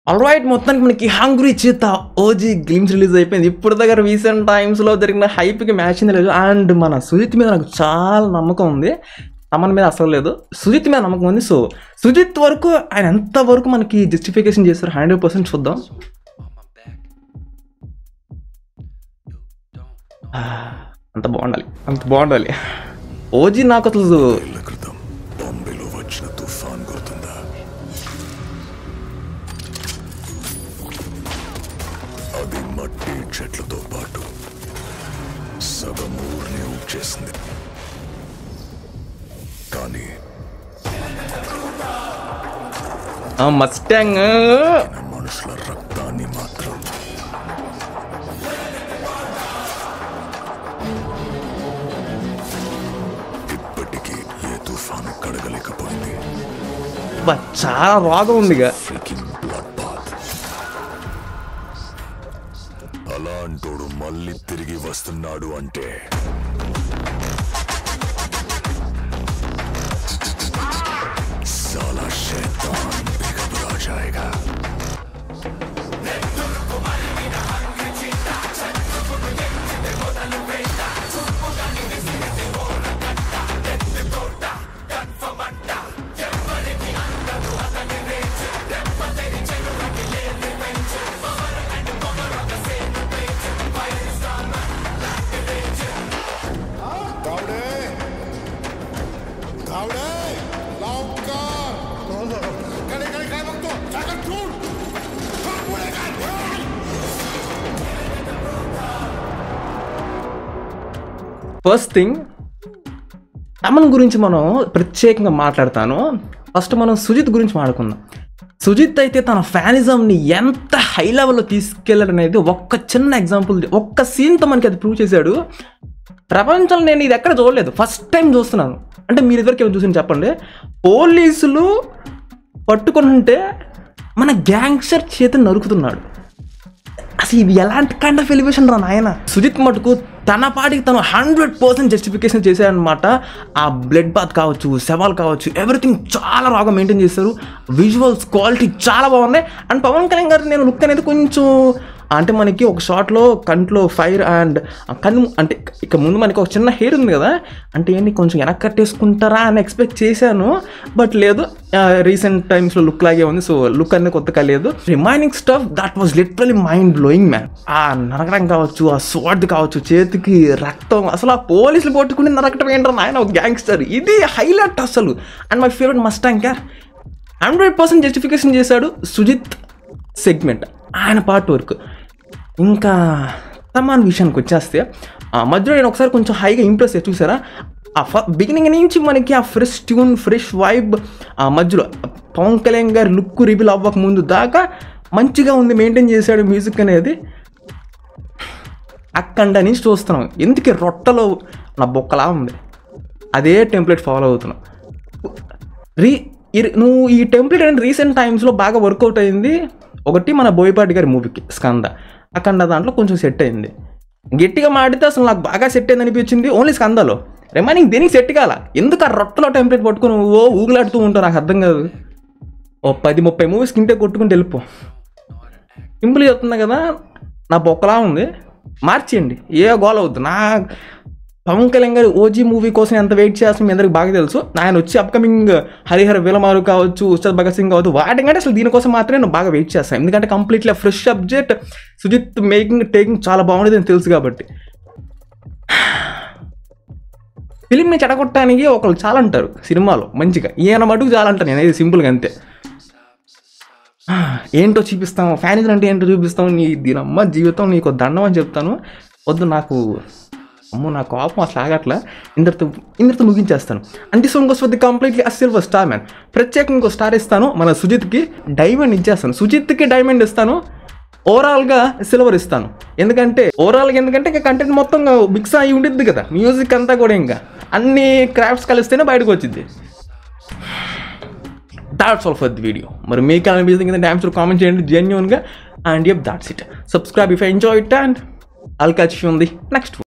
alright మొత్తానికి మనకి hungry చేత ఓజీ గేమ్స్ రిలీజ్ అయిపోయింది ఇప్పుడు దగ్గర రీసెంట్ టైమ్స్లో జరిగిన హైప్కి మ్యాచ్ లేదు అండ్ మన సుజిత్ మీద నాకు చాలా నమ్మకం ఉంది తమన్ మీద అసలు లేదు సుజిత్ మీద నమ్మకం ఉంది సో సుజిత్ వరకు ఆయన ఎంత వరకు మనకి జస్టిఫికేషన్ చేస్తారు హండ్రెడ్ పర్సెంట్ చూద్దాం ఆ, అంత బాగుండాలి అంత బాగుండాలి ఓజీ నాకు అసలు ఏళ్ల క్రితం బాంబేలో వచ్చిన తుఫాన్ గుర్తుందా అది మట్టి చెట్లతో పాటు సగం ఊరిని చేసింది కానీ మస్టాంగ్ నా మనుషుల రక్తాన్ని మాత్రం ఇప్పటికీ ఏ తుఫాను కడగలేకపోయింది బా, చాలా రోగం ఉందిగా ఫ్రీకింగ్ బ్లడ్ బాత్ అలాంటోడు మళ్ళీ తిరిగి వస్తున్నాడు అంటే साला शैतान भी घबरा जाएगा गावडे गावडे लवकर कडे कडे काय बघतो जागा ठेवून हा, पुढे काय ఫస్ట్ థింగ్ తమన్ గురించి మనం ప్రత్యేకంగా మాట్లాడతాను ఫస్ట్ మనం సుజిత్ గురించి మాట్లాడుకుందాం సుజిత్ అయితే తన ఫ్యానిజంని ఎంత హై లెవెల్లో తీసుకెళ్ళడం అనేది ఒక్క చిన్న ఎగ్జాంపుల్ ఒక్క సీన్తో మనకి అది ప్రూవ్ చేశాడు ప్రపంచంలో నేను ఇది ఎక్కడ చూడలేదు ఫస్ట్ టైం చూస్తున్నాను అంటే మీరు ఇద్దరికి ఏమైనా చూసి చెప్పండి పోలీసులు పట్టుకుంటే మన గ్యాంగ్స్టర్ చేతిని నరుకుతున్నాడు అసలు ఇది ఎలాంటి కైండ్ ఆఫ్ ఎలివేషన్ రా నాయన సుజిత్ మటుకు తన పాటికి తను హండ్రెడ్ పర్సెంట్ జస్టిఫికేషన్ చేశారనమాట ఆ బ్లడ్ బాత్ కావచ్చు శవాలు కావచ్చు ఎవ్రీథింగ్ చాలా బాగా మెయింటైన్ చేస్తారు విజువల్స్ క్వాలిటీ చాలా బాగున్నాయి అండ్ పవన్ కళ్యాణ్ గారు నేను లుక్ అనేది కొంచెం అంటే మనకి ఒక షాట్లో కంట్లో ఫైర్ అండ్ కన్ను అంటే ఇక ముందు మనకి ఒక చిన్న హెయిర్ ఉంది కదా అంటే ఏంటి కొంచెం వెనక కట్టేసుకుంటారా అని ఎక్స్పెక్ట్ చేశాను బట్ లేదు రీసెంట్ టైమ్స్లో లుక్ లాగే ఉంది సో లుక్ అనేది కొత్తగా లేదు remaining stuff that was literally mind blowing man ఆ నరకడం కావచ్చు ఆ స్వాడ్ కావచ్చు చేతికి రక్తం అసలు ఆ పోలీసులు పట్టుకుని నరకటం ఏంటో ఆయన ఒక గ్యాంగ్స్టర్ ఇది హైలైట్ అసలు and my favourite mustang car hundred percent justification చేశాడు సుజిత్ సెగ్మెంట్ ఆయన పార్ట్ వర్క్ ఇంకా తమాన్ విషయానికి వచ్చేస్తే ఆ మధ్యలో నేను ఒకసారి కొంచెం హైగా ఇంప్రెస్ అయ్యి చూసారా ఆ ఫ బిగినింగ్ నుంచి మనకి ఆ ఫ్రెష్ ట్యూన్ ఫ్రెష్ వైబ్ ఆ మధ్యలో పవన్ కళ్యాణ్ గారి లుక్ రివీల్ అవ్వక ముందు దాకా మంచిగా ఉంది మెయింటైన్ చేశాడు మ్యూజిక్ అనేది అక్కడ నుంచి చూస్తున్నాం ఎందుకు రొట్టలో నా బొక్కలా ఉంది అదే టెంప్లెట్ ఫాలో అవుతున్నాం రీ ఈ- నువ్వు ఈ టెంప్లెట్ అనేది రీసెంట్ టైమ్స్లో బాగా వర్కౌట్ అయింది ఒకటి మన బోయపాటి గారి మూవీకి స్కంద అఖండ దాంట్లో కొంచెం సెట్ అయింది గట్టిగా మాడితే అసలు నాకు బాగా సెట్ అయింది అనిపించింది ఓన్లీ స్కందలో రిమైనింగ్ దేనికి సెట్ కాల ఎందుకు ఆ రొట్టలో టెంప్లెట్ పట్టుకుని ఓ ఊగులాడుతూ ఉంటావు నాకు అర్థం కాదు ఓ పది ముప్పై మూవీస్ కింటే కొట్టుకుంటూ వెళ్ళిపో సింపుల్ చెప్తున్నా కదా నా బొక్కలా ఉంది మార్చేయండి ఏ గోల్ అవుద్దు నా పవన్ కళ్యాణ్ గారి ఓజీ మూవీ కోసం ఎంత వెయిట్ చేస్తాం మీ అందరికి బాగా తెలుసు ఆయన వచ్చి అప్కమింగ్ హరిహర విలమారు కావచ్చు ఉస్తాద్ భగత్ సింగ్ కావచ్చు వాటికంటే అసలు దీనికోసం మాత్రమే నేను బాగా వెయిట్ చేస్తాను ఎందుకంటే completely fresh subject Sujeeth making taking చాలా బాగుండేది అని తెలుసు కాబట్టి ఫిలింని చెడగొట్టడానికి ఒకళ్ళు చాలా అంటారు సినిమాలో మంచిగా ఈయన మటుకు చాలా అంటారు నేను సింపుల్గా అంతే ఆ, ఏంటో చూపిస్తాం ఫ్యానిజం అంటే ఏంటో చూపిస్తాం నీ దీనమ్మ జీవితం నీకు దండం అని చెప్తాను వద్దు నాకు అమ్మో నా కోపం అసలు ఆగట్లా ఇందరితో ఇందరితో ముగించేస్తాను అంటే సో ఇంకో స్వద్ది కంప్లీట్లీ ఆ సిల్వర్ స్టార్ మ్యాన్ ప్రత్యేకంగా ఇంకో స్టార్ ఇస్తాను మన సుజిత్కి డైమండ్ ఇచ్చేస్తాను సుజిత్కి డైమండ్ ఇస్తాను ఓవరాల్గా సిల్వర్ ఇస్తాను ఎందుకంటే ఓవరాల్గా ఎందుకంటే ఇంకా కంటెంట్ మొత్తం మిక్స్ అయి ఉండిద్ది కదా మ్యూజిక్ అంతా కూడా ఇంకా అన్ని క్రాఫ్ట్స్ కలిస్తేనే బయటకు వచ్చింది that's all for the video మరి మీకు అనిపిస్తుంది కింద డ్యామ్స్ కామెంట్ చేయండి జెన్యున్గా and yup that's it subscribe if enjoy it and అల్ కచ్ ఉంది నెక్స్ట్